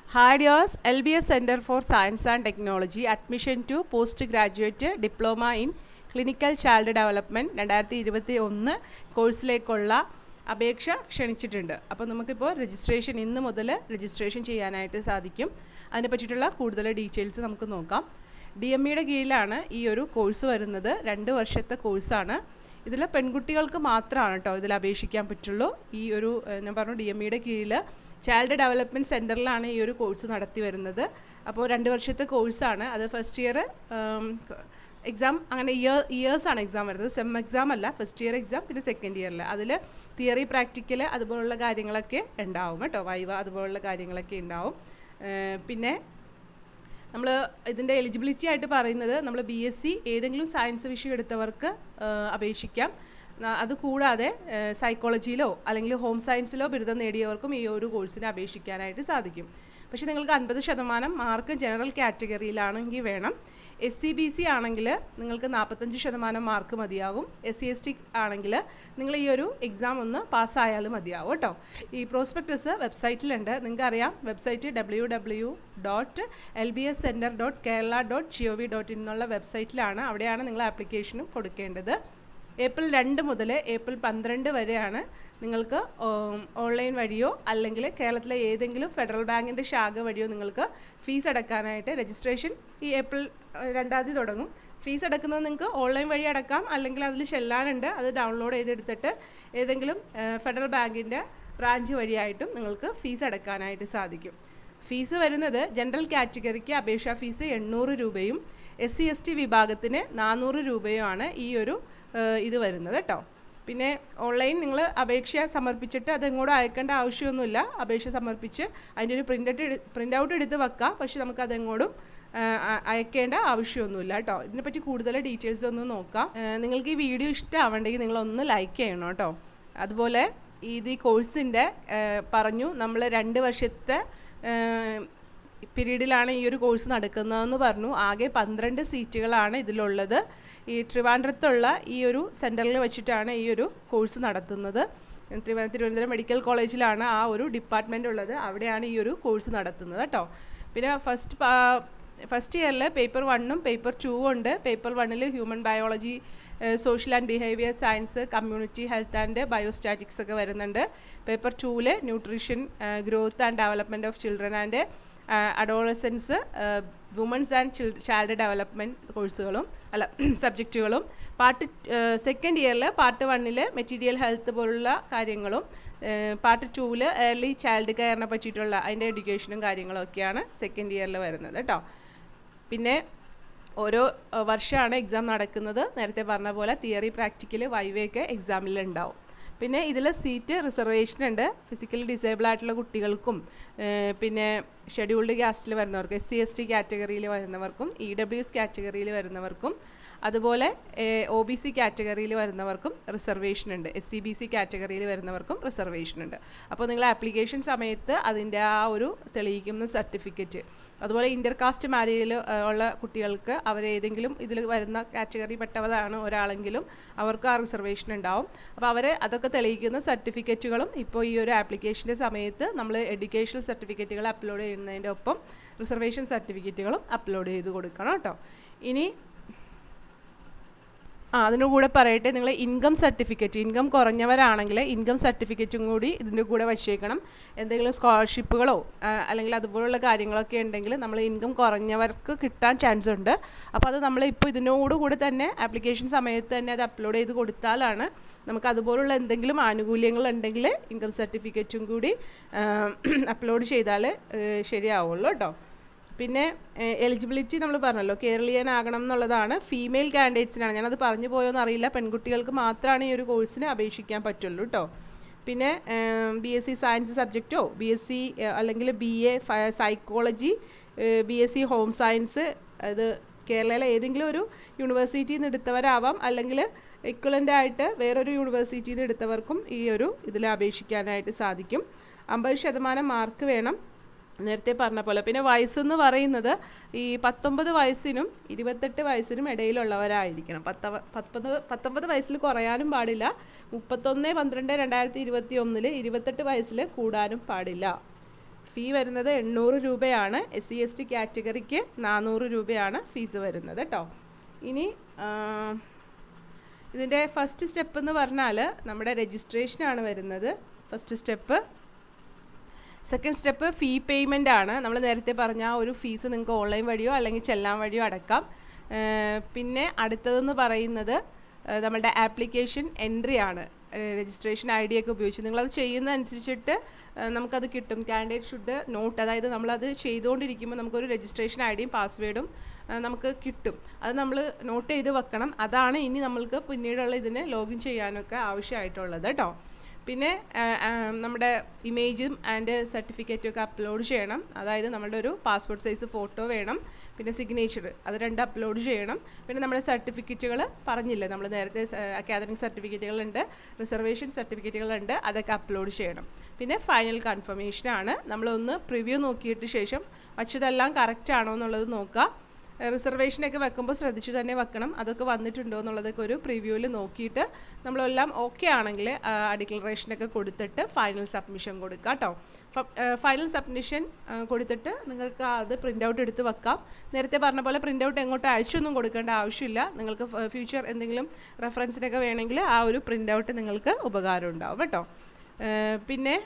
ഹാഡിയോസ് L B S centre for science and technology admission to post graduate diploma in clinical child development രണ്ടായിരത്തി ഇരുപത്തി ഒന്ന് കോഴ്സിലേക്കുള്ള അപേക്ഷ ക്ഷണിച്ചിട്ടുണ്ട് അപ്പോൾ നമുക്കിപ്പോൾ രജിസ്ട്രേഷൻ ഇന്ന് മുതൽ രജിസ്ട്രേഷൻ ചെയ്യാനായിട്ട് സാധിക്കും അതിനെ പറ്റിയിട്ടുള്ള കൂടുതൽ ഡീറ്റെയിൽസ് നമുക്ക് നോക്കാം ഡി എം ഇയുടെ കീഴിലാണ് ഈ ഒരു കോഴ്സ് വരുന്നത് രണ്ട് വർഷത്തെ കോഴ്സാണ് ഇതിൽ പെൺകുട്ടികൾക്ക് മാത്രമാണ് കേട്ടോ ഇതിൽ അപേക്ഷിക്കാൻ പറ്റുള്ളൂ ഈ ഒരു ഏഹ്, ഞാൻ പറഞ്ഞു ഡി എം ഇയുടെ കീഴിൽ ചൈൽഡ് ഡെവലപ്മെൻറ്റ് സെൻറ്ററിലാണ് ഈ ഒരു കോഴ്സ് നടത്തി വരുന്നത് അപ്പോൾ രണ്ട് വർഷത്തെ കോഴ്സാണ് അത് ഫസ്റ്റ് ഇയർ എക്സാം അങ്ങനെ ഇയർ ഇയേഴ്സാണ് എക്സാം വരുന്നത് സെം എക്സാം അല്ല ഫസ്റ്റ് ഇയർ എക്സാം പിന്നെ സെക്കൻഡ് ഇയറിൽ അതിൽ തിയറി പ്രാക്ടിക്കൽ അതുപോലുള്ള കാര്യങ്ങളൊക്കെ ഉണ്ടാവും കേട്ടോ വൈവ അതുപോലുള്ള കാര്യങ്ങളൊക്കെ ഉണ്ടാവും ഏഹ്, പിന്നെ നമ്മൾ ഇതിൻ്റെ എലിജിബിലിറ്റി ആയിട്ട് പറയുന്നത് നമ്മൾ ബി എസ് സി ഏതെങ്കിലും സയൻസ് വിഷയം എടുത്തവർക്ക് ആ, അപേക്ഷിക്കാം ന- അത് കൂടാതെ സൈക്കോളജിയിലോ അല്ലെങ്കിൽ ഹോം സയൻസിലോ ബിരുദം നേടിയവർക്കും ഈ ഒരു കോഴ്സിന് അപേക്ഷിക്കാനായിട്ട് സാധിക്കും പക്ഷേ നിങ്ങൾക്ക് അൻപത് ശതമാനം മാർക്ക് ജനറൽ കാറ്റഗറിയിലാണെങ്കിൽ വേണം എസ് സി ബി സി ആണെങ്കിൽ നിങ്ങൾക്ക് നാൽപ്പത്തഞ്ച് ശതമാനം മാർക്ക് മതിയാകും എസ് സി എസ് ടി ആണെങ്കിൽ നിങ്ങൾ ഈ ഒരു എക്സാം ഒന്ന് പാസ്സായാലും മതിയാവും കേട്ടോ ഈ പ്രോസ്പെക്ടസ് വെബ്സൈറ്റിലുണ്ട് നിങ്ങൾക്കറിയാം website W W dot L B S centre dot Kerala dot G O V dot in എന്നുള്ള വെബ്സൈറ്റിലാണ് അവിടെയാണ് നിങ്ങൾ ആപ്ലിക്കേഷനും കൊടുക്കേണ്ടത് ഏപ്രിൽ രണ്ട് മുതൽ ഏപ്രിൽ പന്ത്രണ്ട് വരെയാണ് നിങ്ങൾക്ക് ഓം, ഓൺലൈൻ വഴിയോ അല്ലെങ്കിൽ കേരളത്തിലെ ഏതെങ്കിലും ഫെഡറൽ ബാങ്കിൻ്റെ ശാഖ വഴിയോ നിങ്ങൾക്ക് ഫീസ് അടക്കാനായിട്ട് രജിസ്ട്രേഷൻ ഈ ഏപ്രിൽ ഏഹ്, രണ്ടാം തീയതി തുടങ്ങും ഫീസ് അടക്കുന്നത് നിങ്ങൾക്ക് ഓൺലൈൻ വഴി അടക്കാം അല്ലെങ്കിൽ അതിൽ ചെല്ലാനുണ്ട് അത് ഡൗൺലോഡ് ചെയ്തെടുത്തിട്ട് ഏതെങ്കിലും ഏഹ്, ഫെഡറൽ ബാങ്കിൻ്റെ ബ്രാഞ്ച് വഴിയായിട്ടും നിങ്ങൾക്ക് ഫീസ് അടക്കാനായിട്ട് സാധിക്കും ഫീസ് വരുന്നത് ജനറൽ കാറ്റഗറിക്ക് അപേക്ഷാ ഫീസ് എണ്ണൂറ് രൂപയും എസ് സി എസ് ടി വിഭാഗത്തിന് നാനൂറ് രൂപയുമാണ് ഈ ഒരു ഏഹ്, ഇത് വരുന്നത് കേട്ടോ പിന്നെ ഓൺലൈൻ നിങ്ങൾ അപേക്ഷ സമർപ്പിച്ചിട്ട് അതെങ്ങോട്ടും അയക്കേണ്ട ആവശ്യമൊന്നുമില്ല അപേക്ഷ സമർപ്പിച്ച് അതിൻ്റെ ഒരു പ്രിൻ്റ് പ്രിൻ്റ് ഔട്ട് എടുത്ത് വെക്കാം പക്ഷെ നമുക്ക് അതെങ്ങോട്ടും ഏഹ്, അ- അയക്കേണ്ട ആവശ്യമൊന്നുമില്ല കേട്ടോ ഇതിനെപ്പറ്റി കൂടുതൽ ഡീറ്റെയിൽസ് ഒന്ന് നോക്കാം ഏഹ്, നിങ്ങൾക്ക് ഈ വീഡിയോ ഇഷ്ടമാവണ്ടെങ്കിൽ നിങ്ങളൊന്ന് ലൈക്ക് ചെയ്യണം കേട്ടോ അതുപോലെ ഇത് ഈ കോഴ്സിൻ്റെ പറഞ്ഞു നമ്മൾ രണ്ട് വർഷത്തെ പീരീഡിലാണ് ഈ ഒരു കോഴ്സ് നടക്കുന്നതെന്ന് പറഞ്ഞു ആകെ പന്ത്രണ്ട് സീറ്റുകളാണ് ഇതിലുള്ളത് ഈ ട്രിവാൻഡ്രത്തുള്ള ഈ ഒരു സെൻറ്ററിൽ വെച്ചിട്ടാണ് ഈ ഒരു കോഴ്സ് നടത്തുന്നത് തിരുവ- തിരുവനന്തപുരം മെഡിക്കൽ കോളേജിലാണ് ആ ഒരു ഡിപ്പാർട്ട്മെൻ്റ് ഉള്ളത് അവിടെയാണ് ഈ ഒരു കോഴ്സ് നടത്തുന്നത് കേട്ടോ പിന്നെ ഫസ്റ്റ് ഫസ്റ്റ് ഇയറിൽ പേപ്പർ വണ്ണും പേപ്പർ ടൂ ഉണ്ട് പേപ്പർ വണ്ണിൽ human biology social and behaviour science community health and biostatistics ഒക്കെ വരുന്നുണ്ട് പേപ്പർ ടൂവിൽ nutrition growth and development of children and adolescence women's and child development കോഴ്സുകളും അല്ല സബ്ജക്റ്റുകളും പാർട്ട് സെക്കൻഡ് ഇയറിൽ പാർട്ട് വണ്ണിൽ മെറ്റീരിയൽ ഹെൽത്ത് പോലുള്ള കാര്യങ്ങളും പാർട്ട് ടൂവിൽ ഏർലി ചൈൽഡ് കെയറിനെ പറ്റിയിട്ടുള്ള അതിൻ്റെ എഡ്യൂക്കേഷനും കാര്യങ്ങളും ഒക്കെയാണ് സെക്കൻഡ് ഇയറിൽ വരുന്നത് കേട്ടോ പിന്നെ ഓരോ അഹ്, വർഷമാണ് എക്സാം നടക്കുന്നത് നേരത്തെ പറഞ്ഞ പോലെ തിയറി പ്രാക്ടിക്കൽ വൈവയൊക്കെ എക്സാമിൽ ഉണ്ടാവും പിന്നെ ഇതിൽ സീറ്റ് റിസർവേഷൻ ഉണ്ട് ഫിസിക്കലി ഡിസേബിൾ ആയിട്ടുള്ള കുട്ടികൾക്കും ഏഹ്, പിന്നെ ഷെഡ്യൂൾഡ് കാസ്റ്റിൽ വരുന്നവർക്കും എസ് സി എസ് ടി കാറ്റഗറിയിൽ വരുന്നവർക്കും ഇ ഡബ്ല്യു എസ് കാറ്റഗറിയിൽ വരുന്നവർക്കും അതുപോലെ ഒ ബി സി കാറ്റഗറിയിൽ വരുന്നവർക്കും റിസർവേഷൻ ഉണ്ട് എസ് സി ബി സി കാറ്റഗറിയിൽ വരുന്നവർക്കും റിസർവേഷൻ ഉണ്ട് അപ്പോൾ നിങ്ങൾ ആപ്ലിക്കേഷൻ സമയത്ത് അതിൻ്റെ ആ ഒരു തെളിയിക്കുന്ന സർട്ടിഫിക്കറ്റ് അതുപോലെ ഇൻ്റർകാസ്റ്റ് മാരേജിൽ ഉള്ള കുട്ടികൾക്ക് അവരേതെങ്കിലും ഇതിൽ വരുന്ന കാറ്റഗറി പെട്ടവരാണ് ഒരാളെങ്കിലും അവർക്ക് ആ റിസർവേഷൻ ഉണ്ടാവും അപ്പോൾ അവർ അതൊക്കെ തെളിയിക്കുന്ന സർട്ടിഫിക്കറ്റുകളും ഇപ്പോൾ ഈ ഒരു ആപ്ലിക്കേഷൻ്റെ സമയത്ത് നമ്മൾ എഡ്യൂക്കേഷണൽ സർട്ടിഫിക്കറ്റുകൾ അപ്ലോഡ് ചെയ്യുന്നതിൻ്റെ ഒപ്പം റിസർവേഷൻ സർട്ടിഫിക്കറ്റുകളും അപ്ലോഡ് ചെയ്ത് കൊടുക്കണം കേട്ടോ ഇനി ആ അതിൻ്റെ കൂടെ പറയട്ടെ നിങ്ങൾ ഇൻകം സർട്ടിഫിക്കറ്റ് ഇൻകം കുറഞ്ഞവരാണെങ്കിൽ ഇൻകം സർട്ടിഫിക്കറ്റും കൂടി ഇതിൻ്റെ കൂടെ വച്ചേക്കണം എന്തെങ്കിലും സ്കോളർഷിപ്പുകളോ ആ, അല്ലെങ്കിൽ അതുപോലുള്ള കാര്യങ്ങളൊക്കെ ഉണ്ടെങ്കിൽ നമ്മൾ ഇൻകം കുറഞ്ഞവർക്ക് കിട്ടാൻ ചാൻസ് ഉണ്ട് അപ്പോൾ അത് നമ്മൾ ഇപ്പോൾ ഇതിനോട് കൂടെ തന്നെ ആപ്ലിക്കേഷൻ സമയത്ത് തന്നെ അത് അപ്ലോഡ് ചെയ്ത് കൊടുത്താലാണ് നമുക്ക് അതുപോലുള്ള എന്തെങ്കിലും ആനുകൂല്യങ്ങൾ ഉണ്ടെങ്കിൽ ഇൻകം സർട്ടിഫിക്കറ്റും കൂടി അപ്ലോഡ് ചെയ്താൽ ശരിയാവുള്ളൂ കേട്ടോ പിന്നെ എലിജിബിലിറ്റി നമ്മൾ പറഞ്ഞല്ലോ കേരളീയൻ ആകണം എന്നുള്ളതാണ് ഫീമെയിൽ കാൻഡിഡേറ്റ്സിനാണ് ഞാനത് പറഞ്ഞു പോയോന്ന് അറിയില്ല പെൺകുട്ടികൾക്ക് മാത്രമാണ് ഈ ഒരു കോഴ്സിന് അപേക്ഷിക്കാൻ പറ്റുള്ളൂ കേട്ടോ പിന്നെ ബി എസ് സി സയൻസ് സബ്ജക്റ്റോ ബി എസ് സി അല്ലെങ്കിൽ B A psychology B S C home science അത് കേരളയിലെ ഏതെങ്കിലും ഒരു യൂണിവേഴ്സിറ്റിയിൽ നിന്ന് എടുത്തവരാവാം അല്ലെങ്കിൽ ഇക്വലൻ്റ് ആയിട്ട് വേറൊരു യൂണിവേഴ്സിറ്റിയിൽ നിന്ന് എടുത്തവർക്കും ഈ ഒരു ഇതിൽ അപേക്ഷിക്കാനായിട്ട് സാധിക്കും അമ്പത് ശതമാനം മാർക്ക് വേണം നേരത്തെ പറഞ്ഞ പോലെ പിന്നെ വയസ്സെന്ന് പറയുന്നത് ഈ പത്തൊമ്പത് വയസ്സിനും ഇരുപത്തെട്ട് വയസ്സിനും ഇടയിലുള്ളവരായിരിക്കണം പത്ത പത്തൊമ്പത് പത്തൊമ്പത് വയസ്സിൽ കുറയാനും പാടില്ല മുപ്പത്തൊന്ന് പന്ത്രണ്ട് രണ്ടായിരത്തി ഇരുപത്തി ഒന്നിൽ ഇരുപത്തെട്ട് വയസ്സിൽ കൂടാനും പാടില്ല ഫീ വരുന്നത് എണ്ണൂറ് രൂപയാണ് എസ് സി എസ് ടി കാറ്റഗറിക്ക് നാനൂറ് രൂപയാണ് ഫീസ് വരുന്നത് കേട്ടോ ഇനി ഇതിൻ്റെ ഫസ്റ്റ് സ്റ്റെപ്പ് എന്ന് പറഞ്ഞാൽ നമ്മുടെ രജിസ്ട്രേഷനാണ് വരുന്നത് first step second step fee payment ആണ് നമ്മൾ നേരത്തെ പറഞ്ഞ ആ ഒരു ഫീസ് നിങ്ങൾക്ക് ഓൺലൈൻ വഴിയോ അല്ലെങ്കിൽ ചെല്ലാൻ വഴിയോ അടക്കാം പിന്നെ അടുത്തതെന്ന് പറയുന്നത് നമ്മളുടെ ആപ്ലിക്കേഷൻ എൻട്രി ആണ് രജിസ്ട്രേഷൻ ഐ ഡി ഒക്കെ ഉപയോഗിച്ച് നിങ്ങളത് ചെയ്യുന്ന അനുസരിച്ചിട്ട് നമുക്കത് കിട്ടും കാൻഡിഡേറ്റ് ഷുഡ് നോട്ട് അതായത് നമ്മളത് ചെയ്തുകൊണ്ടിരിക്കുമ്പോൾ നമുക്കൊരു രജിസ്ട്രേഷൻ ഐ ഡിയും പാസ്വേഡും നമുക്ക് കിട്ടും അത് നമ്മൾ നോട്ട് ചെയ്ത് വെക്കണം അതാണ് ഇനി നമ്മൾക്ക് പിന്നീടുള്ള ഇതിന് ലോഗിൻ ചെയ്യാനൊക്കെ ആവശ്യമായിട്ടുള്ളത് കേട്ടോ പിന്നെ നമ്മുടെ ഇമേജും ആൻഡ് സർട്ടിഫിക്കറ്റും ഒക്കെ അപ്ലോഡ് ചെയ്യണം അതായത് നമ്മുടെ ഒരു പാസ്പോർട്ട് സൈസ് ഫോട്ടോ വേണം പിന്നെ സിഗ്നേച്ചർ അത് രണ്ട് അപ്ലോഡ് ചെയ്യണം പിന്നെ നമ്മുടെ സർട്ടിഫിക്കറ്റുകൾ പറഞ്ഞില്ലേ നമ്മൾ നേരത്തെ അക്കാദമിക് സർട്ടിഫിക്കറ്റുകളുണ്ട് റിസർവേഷൻ സർട്ടിഫിക്കറ്റുകളുണ്ട് അതൊക്കെ അപ്ലോഡ് ചെയ്യണം പിന്നെ ഫൈനൽ കൺഫർമേഷനാണ് നമ്മളൊന്ന് പ്രിവ്യൂ നോക്കിയിട്ട് ശേഷം വച്ചതെല്ലാം കറക്റ്റ് ആണോ എന്നുള്ളത് നോക്കുക റിസർവേഷനൊക്കെ വെക്കുമ്പോൾ ശ്രദ്ധിച്ചു തന്നെ വെക്കണം അതൊക്കെ വന്നിട്ടുണ്ടോ എന്നുള്ളതൊക്കെ ഒരു പ്രിവ്യൂവിൽ നോക്കിയിട്ട് നമ്മളെല്ലാം ഓക്കെ ആണെങ്കിൽ ആ ഡിക്ലറേഷനൊക്കെ കൊടുത്തിട്ട് ഫൈനൽ സബ്മിഷൻ കൊടുക്കുക കേട്ടോ ഫൈനൽ സബ്മിഷൻ കൊടുത്തിട്ട് നിങ്ങൾക്ക് അത് പ്രിൻ്റ് ഔട്ട് എടുത്ത് വെക്കാം നേരത്തെ പറഞ്ഞ പോലെ പ്രിൻ്റ് ഔട്ട് എങ്ങോട്ട് അയച്ചൊന്നും കൊടുക്കേണ്ട ആവശ്യമില്ല നിങ്ങൾക്ക് ഫ്യൂച്ചർ എന്തെങ്കിലും റെഫറൻസിനൊക്കെ വേണമെങ്കിൽ ആ ഒരു പ്രിൻ്റ് ഔട്ട് നിങ്ങൾക്ക് ഉപകാരം ഉണ്ടാവും കേട്ടോ പിന്നെ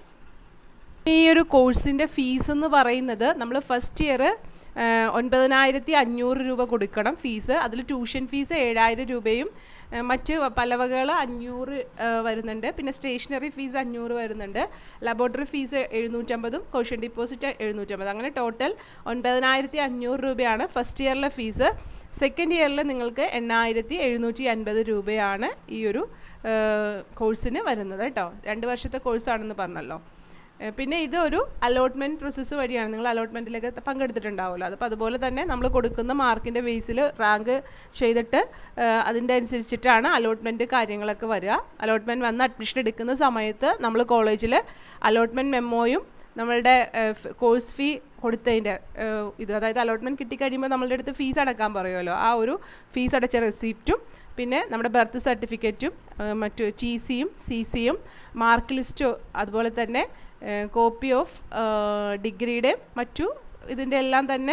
ഈ ഒരു കോഴ്സിൻ്റെ ഫീസ് എന്ന് പറയുന്നത് നമ്മൾ ഫസ്റ്റ് ഇയർ ഒൻപതിനായിരത്തി അഞ്ഞൂറ് രൂപ കൊടുക്കണം ഫീസ് അതിൽ ട്യൂഷൻ ഫീസ് ഏഴായിരം രൂപയും മറ്റ് പലവകൾ അഞ്ഞൂറ് വരുന്നുണ്ട് പിന്നെ സ്റ്റേഷനറി ഫീസ് അഞ്ഞൂറ് വരുന്നുണ്ട് ലബോറട്ടറി ഫീസ് എഴുന്നൂറ്റമ്പതും കോഷൻ ഡിപ്പോസിറ്റ് എഴുന്നൂറ്റമ്പത് അങ്ങനെ ടോട്ടൽ ഒൻപതിനായിരത്തി അഞ്ഞൂറ് രൂപയാണ് ഫസ്റ്റ് ഇയറിലെ ഫീസ് സെക്കൻഡ് ഇയറിൽ നിങ്ങൾക്ക് എണ്ണായിരത്തി എഴുന്നൂറ്റി അൻപത് രൂപയാണ് ഈ ഒരു കോഴ്സിന് വരുന്നത് കേട്ടോ രണ്ട് വർഷത്തെ കോഴ്സാണെന്ന് പറഞ്ഞല്ലോ പിന്നെ ഇത് ഒരു അലോട്ട്മെൻറ്റ് പ്രോസസ്സ് വഴിയാണ് നിങ്ങൾ അലോട്ട്മെൻറ്റിലൊക്കെ പങ്കെടുത്തിട്ടുണ്ടാവുമല്ലോ അപ്പോൾ അതുപോലെ തന്നെ നമ്മൾ കൊടുക്കുന്ന മാർക്കിൻ്റെ ബേസിൽ റാങ്ക് ചെയ്തിട്ട് അതിൻ്റെ അനുസരിച്ചിട്ടാണ് അലോട്ട്മെൻറ്റ് കാര്യങ്ങളൊക്കെ വരിക അലോട്ട്മെൻറ്റ് വന്ന് അഡ്മിഷൻ എടുക്കുന്ന സമയത്ത് നമ്മൾ കോളേജിൽ അലോട്ട്മെൻറ്റ് മെമ്മോയും നമ്മളുടെ കോഴ്സ് ഫീ കൊടുത്തതിൻ്റെ ഇത് അതായത് അലോട്ട്മെൻറ്റ് കിട്ടിക്കഴിയുമ്പോൾ നമ്മളുടെ അടുത്ത് ഫീസ് അടക്കാൻ പറയുമല്ലോ ആ ഒരു ഫീസ് അടച്ച റെസിപ്റ്റും പിന്നെ നമ്മുടെ ബർത്ത് സർട്ടിഫിക്കറ്റും മറ്റു ടി സിയും സി സിയും മാർക്ക് ലിസ്റ്റും അതുപോലെ തന്നെ കോപ്പി ഓഫ് ഡിഗ്രിയുടെ മറ്റു ഇതിൻ്റെ എല്ലാം തന്നെ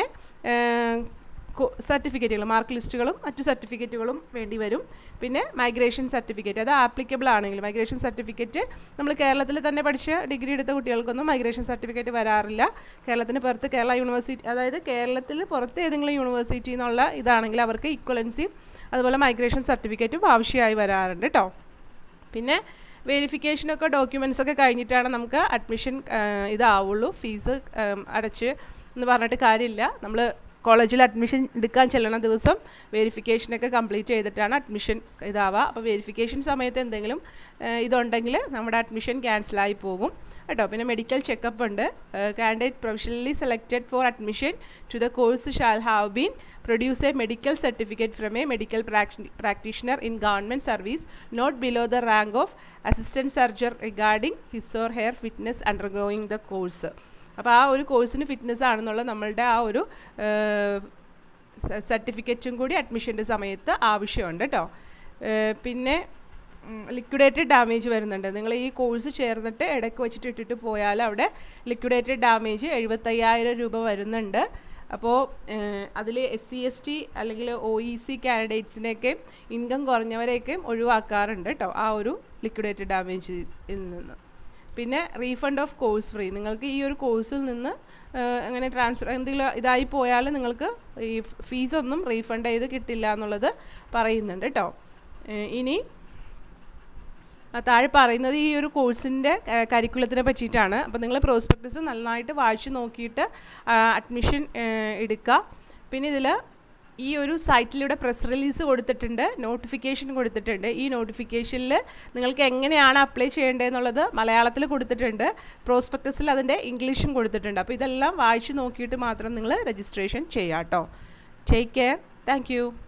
സർട്ടിഫിക്കറ്റുകൾ മാർക്ക് ലിസ്റ്റുകളും മറ്റു സർട്ടിഫിക്കറ്റുകളും വേണ്ടി വരും പിന്നെ മൈഗ്രേഷൻ സർട്ടിഫിക്കറ്റ് അത് ആപ്ലിക്കബിൾ ആണെങ്കിൽ മൈഗ്രേഷൻ സർട്ടിഫിക്കറ്റ് നമ്മൾ കേരളത്തിൽ തന്നെ പഠിച്ച ഡിഗ്രി എടുത്ത കുട്ടികൾക്കൊന്നും മൈഗ്രേഷൻ സർട്ടിഫിക്കറ്റ് വരാറില്ല കേരളത്തിന് പുറത്ത് കേരള യൂണിവേഴ്സിറ്റി അതായത് കേരളത്തിൽ പുറത്ത് ഏതെങ്കിലും യൂണിവേഴ്സിറ്റി എന്നുള്ള ഇതാണെങ്കിൽ അവർക്ക് ഇക്വലൻസിയും അതുപോലെ മൈഗ്രേഷൻ സർട്ടിഫിക്കറ്റും ആവശ്യമായി വരാറുണ്ട് കേട്ടോ പിന്നെ വെരിഫിക്കേഷനൊക്കെ ഡോക്യുമെൻറ്റ്സ് ഒക്കെ കഴിഞ്ഞിട്ടാണ് നമുക്ക് അഡ്മിഷൻ ഇതാവുള്ളൂ ഫീസ് അടച്ച് എന്ന് പറഞ്ഞിട്ട് കാര്യമില്ല നമ്മൾ കോളേജിൽ അഡ്മിഷൻ എടുക്കാൻ ചെല്ലണ ദിവസം വെരിഫിക്കേഷനൊക്കെ കംപ്ലീറ്റ് ചെയ്തിട്ടാണ് അഡ്മിഷൻ ഇതാവുക അപ്പോൾ വെരിഫിക്കേഷൻ സമയത്ത് എന്തെങ്കിലും ഇതുണ്ടെങ്കിൽ നമ്മുടെ അഡ്മിഷൻ ക്യാൻസലായി പോകും കേട്ടോ പിന്നെ മെഡിക്കൽ ചെക്കപ്പ് ഉണ്ട് candidate professionally selected for admission to the course shall have been produce a medical certificate from a medical practitioner in government service not below the rank of assistant surgeon regarding his or her fitness undergoing the course അപ്പോൾ ആ ഒരു കോഴ്സിന് fitness ആണെന്നുള്ള നമ്മളുടെ ആ ഒരു സർട്ടിഫിക്കറ്റും കൂടി അഡ്മിഷൻ്റെ സമയത്ത് ആവശ്യമുണ്ട് കേട്ടോ പിന്നെ ലിക്വിഡേറ്റഡ് ഡാമേജ് വരുന്നുണ്ട് നിങ്ങൾ ഈ കോഴ്സ് ചേർന്നിട്ട് ഇടയ്ക്ക് വെച്ചിട്ട് ഇട്ടിട്ട് പോയാൽ അവിടെ ലിക്വിഡേറ്റഡ് ഡാമേജ് എഴുപത്തയ്യായിരം രൂപ വരുന്നുണ്ട് അപ്പോൾ അതിൽ എസ് സി എസ് ടി അല്ലെങ്കിൽ ഒ ഇ സി കാൻഡിഡേറ്റ്സിനെയൊക്കെ ഇൻകം കുറഞ്ഞവരെയൊക്കെ ഒഴിവാക്കാറുണ്ട് കേട്ടോ ആ ഒരു ലിക്വിഡേറ്റഡ് ഡാമേജിൽ നിന്ന് പിന്നെ റീഫണ്ട് ഓഫ് കോഴ്സ് ഫ്രീ നിങ്ങൾക്ക് ഈ ഒരു കോഴ്സിൽ നിന്ന് അങ്ങനെ ട്രാൻസ്ഫർ എന്തെങ്കിലും ഇതായി പോയാൽ നിങ്ങൾക്ക് ഈ ഫീസൊന്നും റീഫണ്ട് ചെയ്ത് കിട്ടില്ല എന്നുള്ളത് പറയുന്നുണ്ട് കേട്ടോ ഇനി താഴെ പറയുന്നത് ഈ ഒരു കോഴ്സിൻ്റെ കരിക്കുലത്തിനെ പറ്റിയിട്ടാണ് അപ്പോൾ നിങ്ങൾ പ്രോസ്പെക്ടസ് നന്നായിട്ട് വായിച്ച് നോക്കിയിട്ട് അഡ്മിഷൻ എടുക്കുക പിന്നെ ഇതിൽ ഈ ഒരു സൈറ്റിലൂടെ പ്രസ് റിലീസ് കൊടുത്തിട്ടുണ്ട് നോട്ടിഫിക്കേഷൻ കൊടുത്തിട്ടുണ്ട് ഈ നോട്ടിഫിക്കേഷനിൽ നിങ്ങൾക്ക് എങ്ങനെയാണ് അപ്ലൈ ചെയ്യേണ്ടതെന്നുള്ളത് മലയാളത്തിൽ കൊടുത്തിട്ടുണ്ട് പ്രോസ്പെക്ടസിൽ അതിൻ്റെ ഇംഗ്ലീഷും കൊടുത്തിട്ടുണ്ട് അപ്പോൾ ഇതെല്ലാം വായിച്ച് നോക്കിയിട്ട് മാത്രം നിങ്ങൾ രജിസ്ട്രേഷൻ ചെയ്യാം കേട്ടോ ടേക്ക് കെയർ താങ്ക്